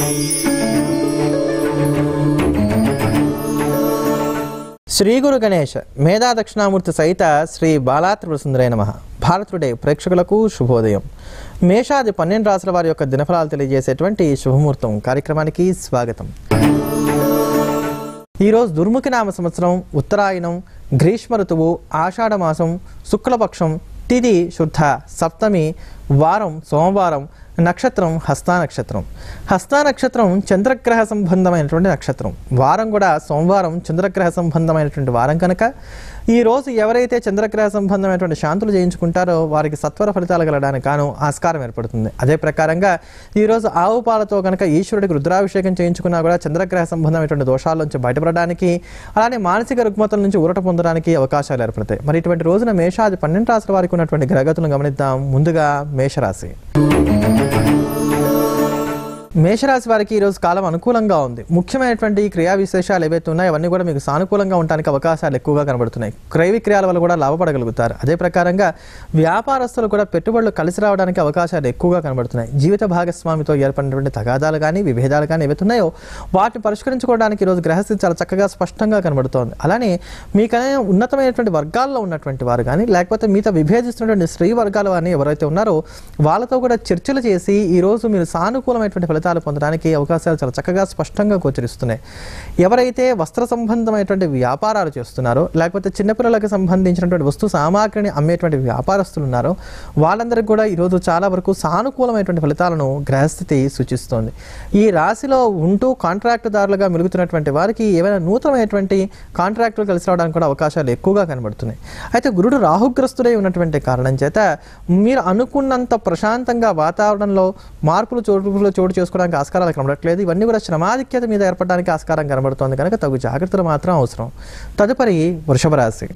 శ్రీ గురు గణేష్ మేధా దక్షిణామూర్తి సహిత శ్రీ బాలాత్రిపుర సుందరై నమ భారతుడే ప్రేక్షకులకు శుభోదయం మేషాది పన్నెండు రాసుల వారి యొక్క దినఫలాలు తెలియజేసేటువంటి శుభముహూర్తం కార్యక్రమానికి స్వాగతం ఈరోజు దుర్ముఖి నామ సంవత్సరం ఉత్తరాయణం గ్రీష్మ ఋతువు ఆషాఢ మాసం శుక్లపక్షం తిది శుద్ధ సప్తమి వారం సోమవారం నక్షత్రం హస్తా నక్షత్రం హస్తా నక్షత్రం చంద్రగ్రహ సంబంధమైనటువంటి నక్షత్రం వారం కూడా సోమవారం చంద్రగ్రహ సంబంధమైనటువంటి వారం కనుక ఈ రోజు ఎవరైతే చంద్రగ్రహ సంబంధమైనటువంటి శాంతులు చేయించుకుంటారో వారికి సత్వర ఫలితాలు కలగడానికి గాను ఆస్కారం ఏర్పడుతుంది అదే ప్రకారంగా ఈ రోజు ఆవు పాలతో కనుక ఈశ్వరుడికి రుద్రాభిషేకం చేయించుకున్నా కూడా చంద్రగ్రహ సంబంధమైనటువంటి దోషాల నుంచి బయటపడడానికి అలానే మానసిక రుగ్మతల నుంచి ఊరట పొందడానికి అవకాశాలు ఏర్పడతాయి మరి ఇటువంటి రోజున మేషాది పన్నెండు రాశుల వారికి ఉన్నటువంటి గ్రహగతులను గమనిద్దాం ముందుగా మేషరాశి మేషరాశి వారికి ఈరోజు కాలం అనుకూలంగా ఉంది ముఖ్యమైనటువంటి క్రియా విశేషాలు ఏవైతే ఉన్నాయో అవన్నీ కూడా మీకు సానుకూలంగా ఉండడానికి అవకాశాలు ఎక్కువగా కనబడుతున్నాయి క్రయ విక్రయాల వల్ల కూడా లాభపడగలుగుతారు అదే ప్రకారంగా వ్యాపారస్తులు కూడా పెట్టుబడులు కలిసి రావడానికి అవకాశాలు ఎక్కువగా కనబడుతున్నాయి జీవిత భాగస్వామితో ఏర్పడినటువంటి తగాదాలు కానీ విభేదాలు కానీ ఏవైతే ఉన్నాయో వాటిని పరిష్కరించుకోవడానికి ఈరోజు గ్రహస్థితి చాలా చక్కగా స్పష్టంగా కనబడుతోంది అలానే మీకనే ఉన్నతమైనటువంటి వర్గాల్లో ఉన్నటువంటి వారు కానీ లేకపోతే మీతో విభేదిస్తున్నటువంటి స్త్రీ వర్గాల వారిని ఎవరైతే ఉన్నారో వాళ్ళతో కూడా చర్చలు చేసి ఈ రోజు మీరు సానుకూలమైనటువంటి ఫలితాలు పొందడానికి అవకాశాలు చాలా చక్కగా స్పష్టంగా గోచరిస్తున్నాయి ఎవరైతే వస్త్ర సంబంధమైనటువంటి వ్యాపారాలు చేస్తున్నారో లేకపోతే చిన్నపిల్లలకు సంబంధించినటువంటి వస్తు సామాగ్రిని అమ్మేటువంటి వ్యాపారస్తులు ఉన్నారో వాళ్ళందరికీ కూడా ఈరోజు చాలా వరకు సానుకూలమైనటువంటి ఫలితాలను గ్రహస్థితి సూచిస్తోంది ఈ రాశిలో ఉంటూ కాంట్రాక్టుదారులుగా మెలుగుతున్నటువంటి వారికి ఏమైనా నూతనమైనటువంటి కాంట్రాక్టులు కలిసి రావడానికి కూడా అవకాశాలు ఎక్కువగా కనబడుతున్నాయి అయితే గురుడు రాహుగ్రస్తుడై ఉన్నటువంటి కారణం చేత మీరు అనుకున్నంత ప్రశాంతంగా వాతావరణంలో మార్పులు చోటులో చోటు చేసుకోవడానికి ఆస్కారాలు కనబడట్లేదు ఇవన్నీ కూడా శ్రమాధిక్యత మీద ఏర్పడడానికి ఆస్కారం కనబడుతోంది కనుక తగు జాగ్రత్తలు మాత్రం అవసరం తదుపరి వృషభ రాశి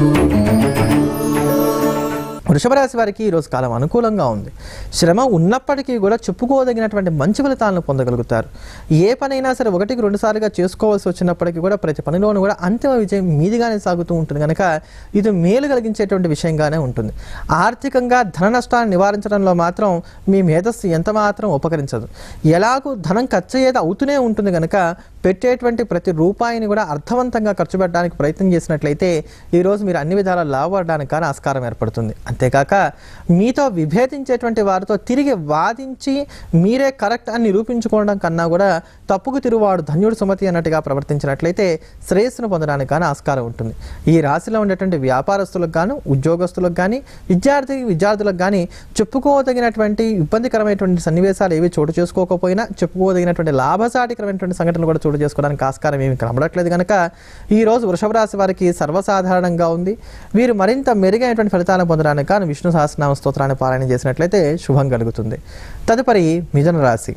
వృషభ రాశి వారికి ఈరోజు కాలం అనుకూలంగా ఉంది శ్రమ ఉన్నప్పటికీ కూడా చెప్పుకోదగినటువంటి మంచి ఫలితాలను పొందగలుగుతారు ఏ పనైనా సరే ఒకటికి రెండు సార్లుగా చేసుకోవాల్సి వచ్చినప్పటికీ కూడా ప్రతి పనిలోనూ కూడా అంతిమ విజయం మీదిగానే సాగుతూ ఉంటుంది కనుక ఇది మేలు కలిగించేటువంటి విషయంగానే ఉంటుంది ఆర్థికంగా ధన నష్టాన్ని నివారించడంలో మాత్రం మీ మేధస్సు ఎంత మాత్రం ఉపకరించదు ఎలాగూ ధనం ఖర్చు అయ్యేది అవుతూనే ఉంటుంది కనుక పెట్టేటువంటి ప్రతి రూపాయిని కూడా అర్థవంతంగా ఖర్చు పెట్టడానికి ప్రయత్నం చేసినట్లయితే ఈరోజు మీరు అన్ని విధాలా లాభపడడానికి కానీ ఆస్కారం ఏర్పడుతుంది అంతేకాక మీతో విభేదించేటువంటి వారితో తిరిగి వాదించి మీరే కరెక్ట్ అని నిరూపించుకోవడం కన్నా కూడా తప్పుకు తిరువాడు ధన్యుడు సుమతి అన్నట్టుగా ప్రవర్తించినట్లయితే శ్రేయస్సును పొందడానికి కానీ ఆస్కారం ఉంటుంది ఈ రాశిలో ఉండేటువంటి వ్యాపారస్తులకు గాను ఉద్యోగస్తులకు కానీ విద్యార్థి విద్యార్థులకు కానీ చెప్పుకోదగినటువంటి ఇబ్బందికరమైనటువంటి సన్నివేశాలు ఏవి చోటు చేసుకోకపోయినా చెప్పుకోదగినటువంటి లాభసాటికరమైనటువంటి సంఘటనలు కూడా చోటు చేసుకోవడానికి ఆస్కారం ఏమి కనబడట్లేదు కనుక ఈ రోజు వృషభ రాశి వారికి సర్వసాధారణంగా ఉంది వీరు మరింత మెరుగైనటువంటి ఫలితాలను పొందడానికి గాను విష్ణు సహస్రనామ స్తోత్రాన్ని పారాయణ చేసినట్లయితే శుభం కలుగుతుంది తదుపరి మిథున రాశి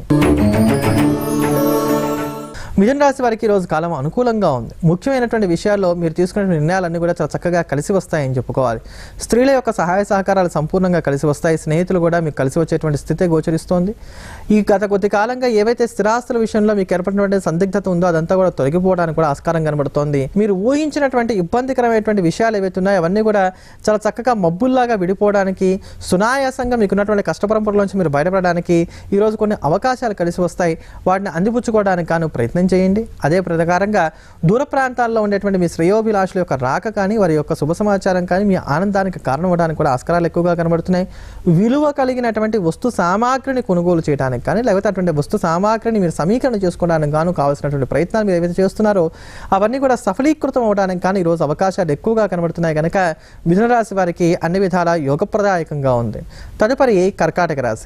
మిథున రాశి వారికి ఈ రోజు కాలం అనుకూలంగా ఉంది ముఖ్యమైనటువంటి విషయాల్లో మీరు తీసుకునే నిర్ణయాలన్నీ కూడా చాలా చక్కగా కలిసి వస్తాయని చెప్పుకోవాలి స్త్రీల యొక్క సహాయ సహకారాలు సంపూర్ణంగా కలిసి వస్తాయి స్నేహితులు కూడా మీకు కలిసి వచ్చేటువంటి స్థితి గోచరిస్తోంది ఈ గత కొద్ది కాలంగా ఏవైతే స్థిరాస్తుల విషయంలో మీకు ఏర్పడినటువంటి సందిగ్ధత ఉందో అదంతా కూడా తొలగిపోవడానికి కూడా ఆస్కారం కనబడుతోంది మీరు ఊహించినటువంటి ఇబ్బందికరమైనటువంటి విషయాలు ఏవైతే ఉన్నాయో అవన్నీ కూడా చాలా చక్కగా మబ్బుల్లాగా విడిపోవడానికి సునాయాసంగా మీకున్నటువంటి కష్ట పరంపరలోంచి మీరు బయటపడడానికి ఈరోజు కొన్ని అవకాశాలు కలిసి వస్తాయి వాటిని అందిపుచ్చుకోవడానికి గాను ప్రయత్నం చేయండి అదే ప్రకారంగా దూర ప్రాంతాల్లో ఉండేటువంటి మీ శ్రేయోభిలాషుల యొక్క రాక కానీ వారి యొక్క శుభ సమాచారం కానీ మీ ఆనందానికి కారణం అవ్వడానికి కూడా ఆస్కారాలు ఎక్కువగా కనబడుతున్నాయి విలువ కలిగినటువంటి వస్తు సామాగ్రిని కొనుగోలు చేయడానికి కానీ లేకపోతే అటువంటి వస్తు సామాగ్రిని మీరు సమీకరణ చేసుకోవడానికి గాను కావాల్సినటువంటి ప్రయత్నాలు మీరు ఏవైతే చేస్తున్నారో అవన్నీ కూడా సఫలీకృతం అవడానికి కానీ ఈరోజు అవకాశాలు ఎక్కువగా కనబడుతున్నాయి కనుక మిథున రాశి వారికి అన్ని విధాల యోగప్రదాయకంగా ఉంది తదుపరి కర్కాటక రాశి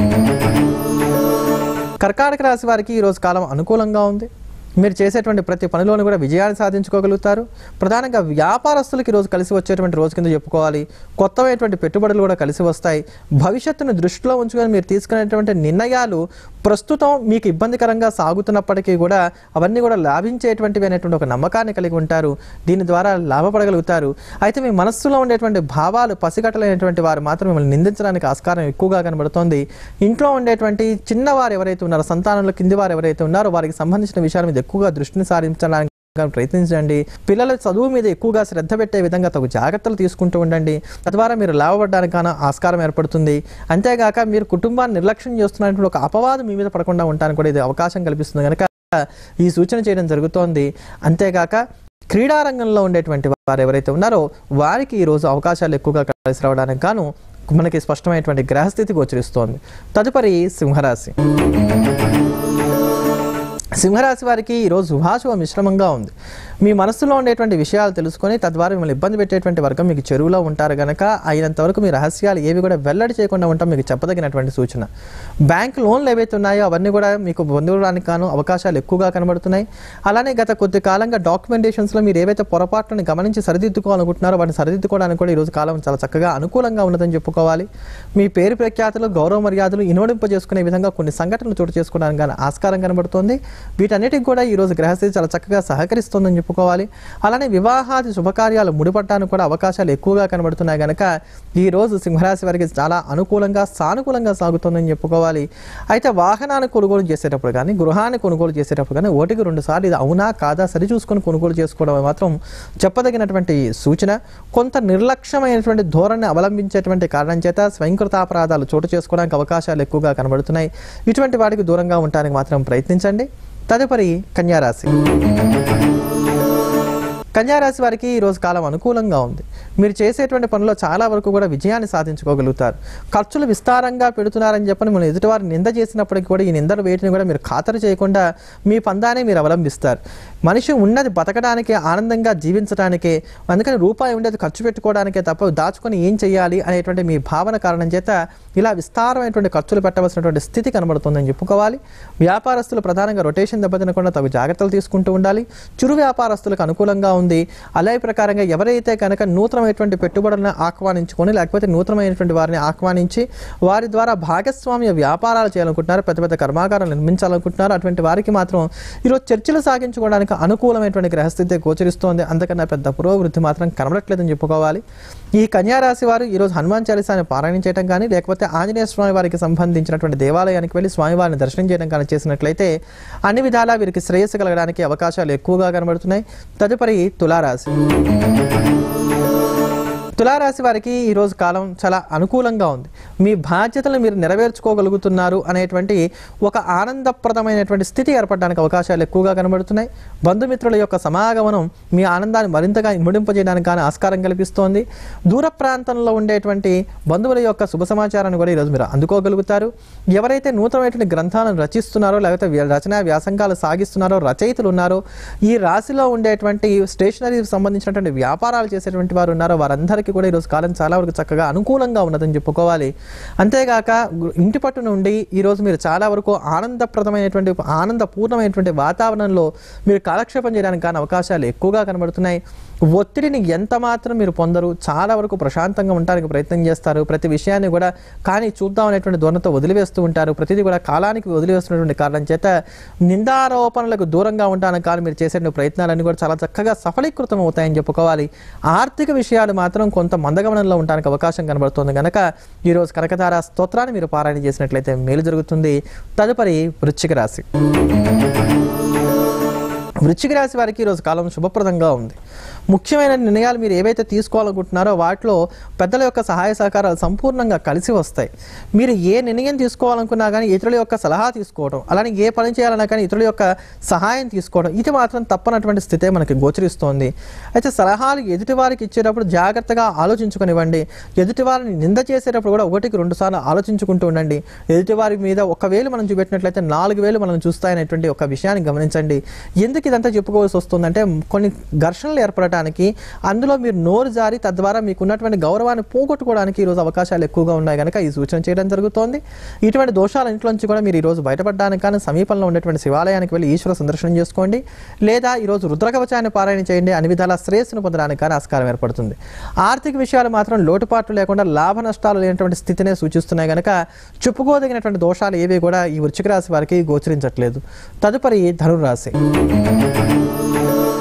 కర్కాటక రాశి వారికి ఈరోజు కాలం అనుకూలంగా ఉంది మీరు చేసేటువంటి ప్రతి పనిలోనూ కూడా విజయాన్ని సాధించుకోగలుగుతారు ప్రధానంగా వ్యాపారస్తులకు ఈరోజు కలిసి వచ్చేటువంటి రోజు కింద చెప్పుకోవాలి కొత్తమైనటువంటి పెట్టుబడులు కూడా కలిసి వస్తాయి భవిష్యత్తును దృష్టిలో ఉంచుకొని మీరు తీసుకునేటువంటి నిర్ణయాలు ప్రస్తుతం మీకు ఇబ్బందికరంగా సాగుతున్నప్పటికీ కూడా అవన్నీ కూడా లాభించేటువంటివి అనేటువంటి ఒక నమ్మకాన్ని కలిగి ఉంటారు దీని ద్వారా లాభపడగలుగుతారు అయితే మీ మనస్సులో ఉండేటువంటి భావాలు పసిగట్టలేనటువంటి వారు మాత్రం మిమ్మల్ని నిందించడానికి ఆస్కారం ఎక్కువగా కనబడుతోంది ఇంట్లో ఉండేటువంటి చిన్నవారు ఎవరైతే ఉన్నారో సంతానంలో కింది వారు ఎవరైతే ఉన్నారో వారికి సంబంధించిన విషయాల మీద ఎక్కువగా దృష్టిని సారించడానికి ప్రయత్నించండి పిల్లల చదువు మీద ఎక్కువగా శ్రద్ధ పెట్టే విధంగా తగు జాగ్రత్తలు తీసుకుంటూ ఉండండి తద్వారా మీరు లాభపడడానికి ఆస్కారం ఏర్పడుతుంది అంతేగాక మీరు కుటుంబాన్ని నిర్లక్ష్యం చేస్తున్నటువంటి ఒక అపవాదం మీ మీద పడకుండా ఉండడానికి కూడా ఇది అవకాశం కల్పిస్తుంది కనుక ఈ సూచన చేయడం జరుగుతోంది అంతేగాక క్రీడారంగంలో ఉండేటువంటి వారు ఎవరైతే ఉన్నారో వారికి ఈరోజు అవకాశాలు ఎక్కువగా కలిసి రావడానికి గాను మనకి స్పష్టమైనటువంటి గ్రహస్థితి గోచరిస్తోంది తదుపరి సింహరాశి సింహరాశి వారికి ఈరోజు శుభాశుభ మిశ్రమంగా ఉంది మీ మనస్సులో ఉండేటువంటి విషయాలు తెలుసుకొని తద్వారా మిమ్మల్ని ఇబ్బంది పెట్టేటువంటి వర్గం మీకు చెరువులో ఉంటారు కనుక అయినంత వరకు మీ రహస్యాలు ఏవి కూడా వెల్లడి చేయకుండా ఉంటాం మీకు చెప్పదగినటువంటి సూచన బ్యాంక్ లోన్లు ఏవైతే ఉన్నాయో అవన్నీ కూడా మీకు పొందడానికి గాను అవకాశాలు ఎక్కువగా కనబడుతున్నాయి అలానే గత కొద్ది కాలంగా డాక్యుమెంటేషన్స్లో మీరు ఏవైతే పొరపాట్లను గమనించి సరిదిద్దుకోవాలనుకుంటున్నారో వాటిని సరిదిద్దుకోవడానికి కూడా ఈరోజు కాలం చాలా చక్కగా అనుకూలంగా ఉన్నదని చెప్పుకోవాలి మీ పేరు ప్రఖ్యాతులు గౌరవ మర్యాదలు ఇనువడింపజేసుకునే విధంగా కొన్ని సంఘటనలు చోటు చేసుకోవడానికి గాను ఆస్కారం కనబడుతోంది వీటన్నిటికి కూడా ఈ రోజు గ్రహస్థితి చాలా చక్కగా సహకరిస్తుందని చెప్పుకోవాలి అలానే వివాహాది శుభకార్యాలు ముడిపడటానికి కూడా అవకాశాలు ఎక్కువగా కనబడుతున్నాయి కనుక ఈ రోజు సింహరాశి వారికి చాలా అనుకూలంగా సానుకూలంగా సాగుతుందని చెప్పుకోవాలి అయితే వాహనాన్ని కొనుగోలు చేసేటప్పుడు కానీ గృహాన్ని కొనుగోలు చేసేటప్పుడు కానీ ఒకటికి రెండు సార్లు ఇది అవునా కాదా సరి చూసుకొని కొనుగోలు చేసుకోవడం మాత్రం చెప్పదగినటువంటి సూచన కొంత నిర్లక్ష్యమైనటువంటి ధోరణి అవలంబించేటువంటి కారణం చేత స్వయంకృతాపరాధాలు చోటు చేసుకోవడానికి అవకాశాలు ఎక్కువగా కనబడుతున్నాయి ఇటువంటి వాటికి దూరంగా ఉండడానికి మాత్రం ప్రయత్నించండి తదుపరి కన్యారాశి కన్యారాశి వారికి ఈరోజు కాలం అనుకూలంగా ఉంది మీరు చేసేటువంటి పనుల్లో చాలా వరకు కూడా విజయాన్ని సాధించుకోగలుగుతారు ఖర్చులు విస్తారంగా పెడుతున్నారని చెప్పని మనం ఎదుటివారు నింద చేసినప్పటికీ కూడా ఈ నిందలు వేటిని కూడా మీరు ఖాతరు చేయకుండా మీ పందానే మీరు అవలంబిస్తారు మనిషి ఉన్నది బతకడానికే ఆనందంగా జీవించడానికే అందుకని రూపాయి ఉండేది ఖర్చు పెట్టుకోవడానికే తప్ప దాచుకొని ఏం చేయాలి అనేటువంటి మీ భావన కారణం చేత ఇలా విస్తారమైనటువంటి ఖర్చులు పెట్టవలసినటువంటి స్థితి కనబడుతుందని చెప్పుకోవాలి వ్యాపారస్తులు ప్రధానంగా రొటేషన్ దెబ్బతినకుండా తగు జాగ్రత్తలు తీసుకుంటూ ఉండాలి చురు వ్యాపారస్తులకు అనుకూలంగా ఉంది అలాగే ప్రకారంగా ఎవరైతే కనుక నూతనమైనటువంటి పెట్టుబడులను ఆహ్వానించుకొని లేకపోతే నూతనమైనటువంటి వారిని ఆహ్వానించి వారి ద్వారా భాగస్వామ్య వ్యాపారాలు చేయాలనుకుంటున్నారు పెద్ద పెద్ద కర్మాగారాలు నిర్మించాలనుకుంటున్నారు అటువంటి వారికి మాత్రం ఈరోజు చర్చలు సాగించుకోవడానికి అనుకూలమైనటువంటి గ్రహస్థితి గోచరిస్తోంది అంతకన్నా పెద్ద పురోవృద్ధి మాత్రం కనబడట్లేదని చెప్పుకోవాలి ఈ కన్యారాశి వారు ఈరోజు హనుమాన్ చాలీసాని పారాయణ చేయడం కానీ లేకపోతే ఆంజనేయ స్వామి వారికి సంబంధించినటువంటి దేవాలయానికి వెళ్ళి స్వామివారిని దర్శనం చేయడం కానీ చేసినట్లయితే అన్ని విధాలా వీరికి శ్రేయస్సు కలగడానికి అవకాశాలు ఎక్కువగా కనబడుతున్నాయి తదుపరి తులారాశి తులారాశి వారికి ఈరోజు కాలం చాలా అనుకూలంగా ఉంది మీ బాధ్యతలు మీరు నెరవేర్చుకోగలుగుతున్నారు అనేటువంటి ఒక ఆనందప్రదమైనటువంటి స్థితి ఏర్పడడానికి అవకాశాలు ఎక్కువగా కనబడుతున్నాయి బంధుమిత్రుల యొక్క సమాగమనం మీ ఆనందాన్ని మరింతగా ఇమ్మడింపజేయడానికి కానీ ఆస్కారం కల్పిస్తోంది దూర ప్రాంతంలో ఉండేటువంటి బంధువుల యొక్క శుభ సమాచారాన్ని కూడా ఈరోజు మీరు అందుకోగలుగుతారు ఎవరైతే నూతనమైనటువంటి గ్రంథాలను రచిస్తున్నారో లేకపోతే వ్య- రచనా వ్యాసంగాలు సాగిస్తున్నారో రచయితలు ఉన్నారో ఈ రాశిలో ఉండేటువంటి స్టేషనరీకి సంబంధించినటువంటి వ్యాపారాలు చేసేటువంటి వారు ఉన్నారో వారందరికీ కూడా ఈరోజు కాలం చాలా వరకు చక్కగా అనుకూలంగా ఉన్నదని చెప్పుకోవాలి అంతేగాక గు- ఇంటి పట్టు నుండి ఈరోజు మీరు చాలా వరకు ఆనందప్రదమైనటువంటి ఆనందపూర్ణమైనటువంటి వాతావరణంలో మీరు కాలక్షేపం చేయడానికి కానీ అవకాశాలు ఎక్కువగా కనబడుతున్నాయి ఒత్తిడిని ఎంత మాత్రం మీరు పొందరు చాలా వరకు ప్రశాంతంగా ఉండడానికి ప్రయత్నం చేస్తారు ప్రతి విషయాన్ని కూడా కానీ చూద్దాం అనేటువంటి ధోరణితో వదిలివేస్తూ ఉంటారు ప్రతిదీ కూడా కాలానికి వదిలివేస్తున్నటువంటి కారణం చేత నిందారోపణలకు దూరంగా ఉండడానికి కానీ మీరు చేసే ప్రయత్నాలన్నీ కూడా చాలా చక్కగా సఫలీకృతం అవుతాయని చెప్పుకోవాలి ఆర్థిక విషయాలు మాత్రం కొంత మందగమనంలో ఉండడానికి అవకాశం కనబడుతుంది కనుక ఈరోజు కనకతార స్తోత్రాన్ని మీరు పారాయణ చేసినట్లయితే మేలు జరుగుతుంది తదుపరి వృశ్చిక రాశి వృశ్చిక రాశి వారికి ఈరోజు కాలం శుభప్రదంగా ఉంది ముఖ్యమైన నిర్ణయాలు మీరు ఏవైతే తీసుకోవాలనుకుంటున్నారో వాటిలో పెద్దల యొక్క సహాయ సహకారాలు సంపూర్ణంగా కలిసి వస్తాయి మీరు ఏ నిర్ణయం తీసుకోవాలనుకున్నా కానీ ఇతరుల యొక్క సలహా తీసుకోవడం అలానే ఏ పని చేయాలన్నా కానీ ఇతరుల యొక్క సహాయం తీసుకోవడం ఇది మాత్రం తప్పనటువంటి స్థితే మనకి గోచరిస్తోంది అయితే సలహాలు ఎదుటివారికి ఇచ్చేటప్పుడు జాగ్రత్తగా ఆలోచించుకొనివ్వండి ఎదుటివారిని నింద చేసేటప్పుడు కూడా ఒకటికి రెండు సార్లు ఆలోచించుకుంటూ ఉండండి ఎదుటివారి మీద ఒక వేలు మనం చూపెట్టినట్లయితే నాలుగు వేలు మనం చూస్తాయనేటువంటి ఒక విషయాన్ని గమనించండి ఎందుకు ఇదంతా చెప్పుకోవాల్సి వస్తుందంటే కొన్ని ఘర్షణలు ఏర్పడటానికి అందులో మీరు నోరు జారి తద్వారా మీకు ఉన్నటువంటి గౌరవాన్ని పోగొట్టుకోవడానికి ఈరోజు అవకాశాలు ఎక్కువగా ఉన్నాయి కనుక ఈ సూచన చేయడం జరుగుతోంది ఇటువంటి దోషాల ఇంట్లోంచి కూడా మీరు ఈరోజు బయటపడడానికి కానీ సమీపంలో ఉన్నటువంటి శివాలయానికి వెళ్ళి ఈశ్వర సందర్శనం చేసుకోండి లేదా ఈరోజు రుద్రకవచాన్ని పారాయణ చేయండి అన్ని విధాల శ్రేయస్సును పొందడానికి కానీ ఆస్కారం ఏర్పడుతుంది ఆర్థిక విషయాలు మాత్రం లోటుపాట్లు లేకుండా లాభ నష్టాలు లేనటువంటి స్థితినే సూచిస్తున్నాయి కనుక చెప్పుకోదగినటువంటి దోషాలు ఏవి కూడా ఈ వృశ్చిక రాశి వారికి గోచరించట్లేదు తదుపరి ధనురాశి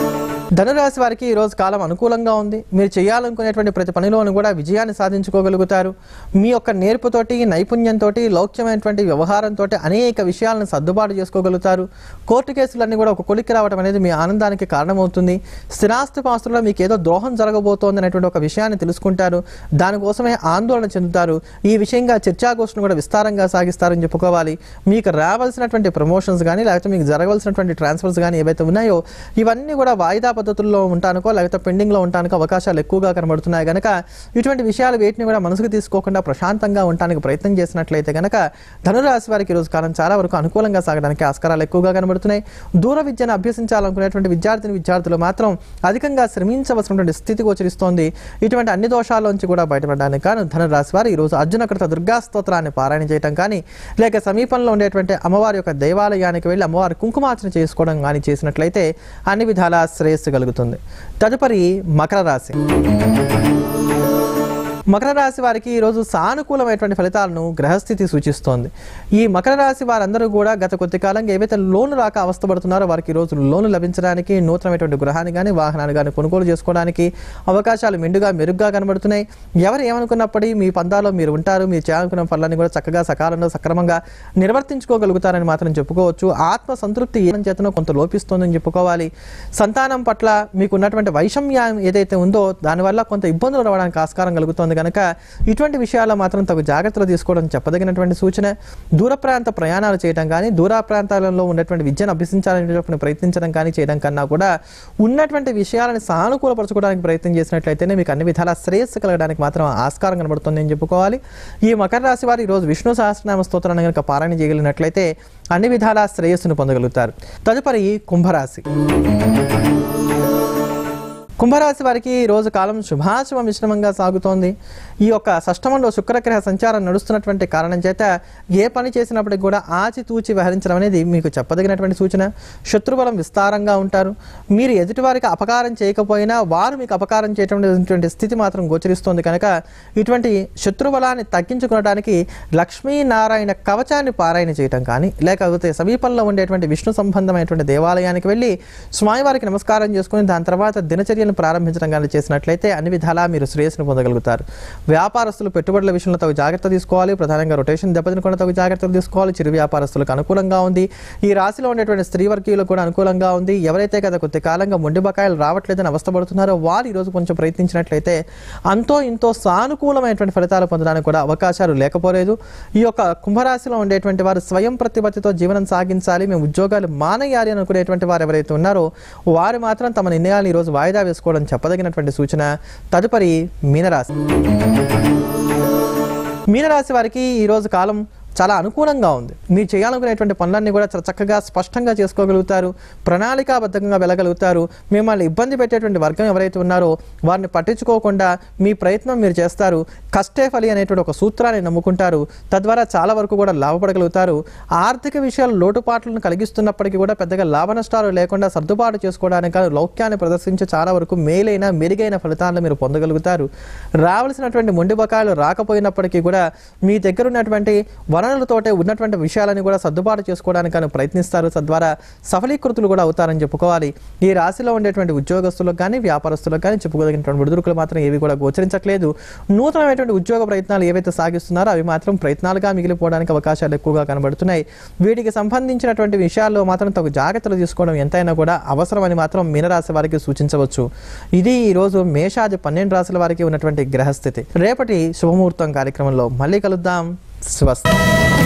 ధనురాశి వారికి ఈ రోజు కాలం అనుకూలంగా ఉంది మీరు చేయాలనుకునేటువంటి ప్రతి పనిలోనూ కూడా విజయాన్ని సాధించుకోగలుగుతారు మీ యొక్క నేర్పుతోటి నైపుణ్యంతో లౌక్యమైనటువంటి వ్యవహారంతో అనేక విషయాలను సర్దుబాటు చేసుకోగలుగుతారు కోర్టు కేసులన్నీ కూడా ఒక కొలిక్కి రావడం అనేది మీ ఆనందానికి కారణమవుతుంది స్థిరాస్తి పాస్తుల్లో మీకు ఏదో ద్రోహం జరగబోతోంది అనేటువంటి ఒక విషయాన్ని తెలుసుకుంటారు దానికోసమే ఆందోళన చెందుతారు ఈ విషయంగా చర్చాగోష్ఠిని కూడా విస్తారంగా సాగిస్తారని చెప్పుకోవాలి మీకు రావాల్సినటువంటి ప్రమోషన్స్ కానీ లేకపోతే మీకు జరగవలసినటువంటి ట్రాన్స్ఫర్స్ కానీ ఏవైతే ఉన్నాయో ఇవన్నీ కూడా వాయిదా పద్ధతుల్లో ఉంటానుకో లేకపోతే పెండింగ్లో ఉంటానుకో అవకాశాలు ఎక్కువగా కనబడుతున్నాయి కనుక ఇటువంటి విషయాలు వేటిని కూడా మనసుకు తీసుకోకుండా ప్రశాంతంగా ఉండడానికి ప్రయత్నం చేసినట్లయితే కనుక ధనురాశి వారికి ఈ రోజు కాలం చాలా వరకు అనుకూలంగా సాగడానికి ఆస్కారాలు ఎక్కువగా కనబడుతున్నాయి దూర విద్యను అభ్యసించాలనుకునేటువంటి విద్యార్థిని విద్యార్థులు మాత్రం అధికంగా శ్రమించవలసినటువంటి స్థితి గోచరిస్తోంది ఇటువంటి అన్ని దోషాల్లోంచి కూడా బయటపడడానికి కాను ధనురాశి వారు ఈ రోజు అర్జునకృత దుర్గా స్తోత్రాన్ని పారాయణ చేయటం కానీ లేక సమీపంలో ఉండేటువంటి అమ్మవారి యొక్క దేవాలయానికి వెళ్ళి అమ్మవారి కుంకుమార్చన చేసుకోవడం కానీ చేసినట్లయితే అన్ని విధాల శ్రేయస్సు కలుగుతుంది తదుపరి మకర రాశి మకర రాశి వారికి ఈరోజు సానుకూలమైనటువంటి ఫలితాలను గ్రహస్థితి సూచిస్తోంది ఈ మకర రాశి వారందరూ కూడా గత కొద్ది కాలంగా ఏవైతే లోన్లు రాక అవస్థపడుతున్నారో వారికి ఈ రోజు లోన్లు లభించడానికి నూతనమైనటువంటి గృహాన్ని కానీ వాహనాన్ని కానీ కొనుగోలు చేసుకోవడానికి అవకాశాలు మెండుగా మెరుగ్గా కనబడుతున్నాయి ఎవరు ఏమనుకున్నప్పటికీ మీ పందాలో మీరు ఉంటారు మీరు చేయాలనుకున్న పనులన్నీ కూడా చక్కగా సకాలంలో సక్రమంగా నిర్వర్తించుకోగలుగుతారని మాత్రం చెప్పుకోవచ్చు ఆత్మ సంతృప్తి ఏ చేతనో కొంత లోపిస్తోందని చెప్పుకోవాలి సంతానం పట్ల మీకు ఉన్నటువంటి వైషమ్యం ఏదైతే ఉందో దానివల్ల కొంత ఇబ్బందులు రావడానికి ఆస్కారం కలుగుతోంది కనుక ఇటువంటి విషయాల్లో మాత్రం తగు జాగ్రత్తలు తీసుకోవడం చెప్పదగినటువంటి సూచన దూర ప్రాంత ప్రయాణాలు చేయడం కానీ దూర ప్రాంతాలలో ఉన్నటువంటి విద్యను అభ్యసించాలనేటువంటి ప్రయత్నించడం కానీ చేయడం కన్నా కూడా ఉన్నటువంటి విషయాలను సానుకూలపరచుకోవడానికి ప్రయత్నం చేసినట్లయితేనే మీకు అన్ని విధాల శ్రేయస్సు కలగడానికి మాత్రం ఆస్కారం కనబడుతుంది అని చెప్పుకోవాలి ఈ మకర రాశి వారు ఈరోజు విష్ణు సహస్రనామ స్తోత్రాన్ని కనుక పారాయణ చేయగలిగినట్లయితే అన్ని విధాల శ్రేయస్సును పొందగలుగుతారు తదుపరి కుంభరాశి కుంభరాశి వారికి ఈ రోజు కాలం శుభాశుభ మిశ్రమంగా సాగుతోంది ఈ యొక్క షష్టమంలో శుక్రగ్రహ సంచారం నడుస్తున్నటువంటి కారణం చేత ఏ పని చేసినప్పటికి కూడా ఆచితూచి వ్యవహరించడం అనేది మీకు చెప్పదగినటువంటి సూచన శత్రుబలం విస్తారంగా ఉంటారు మీరు ఎదుటివారికి అపకారం చేయకపోయినా వారు మీకు అపకారం చేయటువంటి స్థితి మాత్రం గోచరిస్తోంది కనుక ఇటువంటి శత్రుబలాన్ని తగ్గించుకోవడానికి లక్ష్మీనారాయణ కవచాన్ని పారాయణ చేయటం కానీ లేకపోతే సమీపంలో ఉండేటువంటి విష్ణు సంబంధమైనటువంటి దేవాలయానికి వెళ్ళి స్వామివారికి నమస్కారం చేసుకుని దాని తర్వాత దినచర్యలను ప్రారంభించడం కానీ చేసినట్లయితే అన్ని విధాలా మీరు శ్రేయస్సును పొందగలుగుతారు వ్యాపారస్తులు పెట్టుబడుల విషయంలో తగు జాగ్రత్త తీసుకోవాలి ప్రధానంగా రొటేషన్ దెబ్బతినకుండా తగు జాగ్రత్తలు తీసుకోవాలి చిరు వ్యాపారస్తులకు అనుకూలంగా ఉంది ఈ రాశిలో ఉండేటువంటి స్త్రీ వర్గీయులకు కూడా అనుకూలంగా ఉంది ఎవరైతే గత కొద్ది కాలంగా మొండి బకాయిలు రావట్లేదని అవస్థపడుతున్నారో వారు ఈ రోజు కొంచెం ప్రయత్నించినట్లయితే అంతో ఇంతో సానుకూలమైనటువంటి ఫలితాలు పొందడానికి కూడా అవకాశాలు లేకపోలేదు ఈ యొక్క కుంభరాశిలో ఉండేటువంటి వారు స్వయం ప్రతిపత్తితో జీవనం సాగించాలి మేము ఉద్యోగాలు మానేయాలి అని అనుకునేటువంటి వారు ఎవరైతే ఉన్నారో వారు మాత్రం తమ నిర్ణయాలను ఈరోజు వాయిదా వేసుకోవడం చెప్పదగినటువంటి సూచన తదుపరి మీనరాశి మీనరాశి వారికి ఈరోజు కాలం చాలా అనుకూలంగా ఉంది మీరు చేయాలనుకునేటువంటి పనులన్నీ కూడా చాలా చక్కగా స్పష్టంగా చేసుకోగలుగుతారు ప్రణాళికాబద్ధంగా వెళ్ళగలుగుతారు మిమ్మల్ని ఇబ్బంది పెట్టేటువంటి వర్గం ఎవరైతే ఉన్నారో వారిని పట్టించుకోకుండా మీ ప్రయత్నం మీరు చేస్తారు కష్టే ఫలి అనేటువంటి ఒక సూత్రాన్ని నమ్ముకుంటారు తద్వారా చాలా వరకు కూడా లాభపడగలుగుతారు ఆర్థిక విషయాలు లోటుపాట్లను కలిగిస్తున్నప్పటికీ కూడా పెద్దగా లాభ నష్టాలు లేకుండా సర్దుబాటు చేసుకోవడానికి కాదు లౌక్యాన్ని ప్రదర్శించి చాలా వరకు మేలైన మెరుగైన ఫలితాలను మీరు పొందగలుగుతారు రావాల్సినటువంటి మొండి బకాయిలు రాకపోయినప్పటికీ కూడా మీ దగ్గర ఉన్నటువంటి వనరులతోటే ఉన్నటువంటి విషయాలని కూడా సర్దుబాటు చేసుకోవడానికి కానీ ప్రయత్నిస్తారు తద్వారా సఫలీకృతులు కూడా అవుతారని చెప్పుకోవాలి ఈ రాశిలో ఉండేటువంటి ఉద్యోగస్తులకు కానీ వ్యాపారస్తులకు కానీ చెప్పుకోదగినటువంటి విడుదలకు మాత్రం ఏవి కూడా గోచరించట్లేదు నూతనమైనటువంటి ఉద్యోగ ప్రయత్నాలు ఏవైతే సాగిస్తున్నారో అవి మాత్రం ప్రయత్నాలుగా మిగిలిపోవడానికి అవకాశాలు ఎక్కువగా కనబడుతున్నాయి వీటికి సంబంధించినటువంటి విషయాల్లో మాత్రం తగు జాగ్రత్తలు తీసుకోవడం ఎంతైనా కూడా అవసరమని మాత్రం మీనరాశి వారికి సూచించవచ్చు ఇది ఈ రోజు మేషాది పన్నెండు రాశుల వారికి ఉన్నటువంటి గ్రహస్థితి రేపటి శుభముహూర్తం కార్యక్రమంలో మళ్ళీ కలుద్దాం స్వస్తి